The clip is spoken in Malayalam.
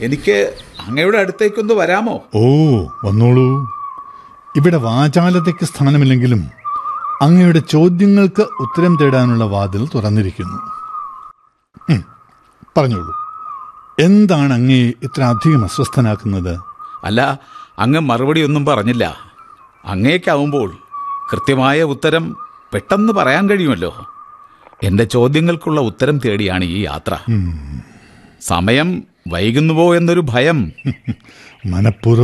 എനിക്ക് അങ്ങയുടെ അടുത്തേക്കൊന്ന് വരാമോ ഓ വന്നോളൂ ഇവിടെ വാചാലതയ്ക്ക് സ്ഥാനമില്ലെങ്കിലും അങ്ങയുടെ ചോദ്യങ്ങൾക്ക് ഉത്തരം തേടാനുള്ള വാതിൽ തുറന്നിരിക്കുന്നു ഉം, പറഞ്ഞോളൂ എന്താണ് അങ്ങയെ ഇത്ര അധികം അസ്വസ്ഥനാക്കുന്നത് അല്ല അങ്ങ് മറുപടി ഒന്നും പറഞ്ഞില്ല അങ്ങേക്കാവുമ്പോൾ കൃത്യമായ ഉത്തരം പെട്ടെന്ന് പറയാൻ കഴിയുമല്ലോ എൻ്റെ ചോദ്യങ്ങൾക്കുള്ള ഉത്തരം തേടിയാണ് ഈ യാത്ര സമയം വൈകുന്നുവോ എന്നൊരു ഭയം മനഃപൂർവ്വം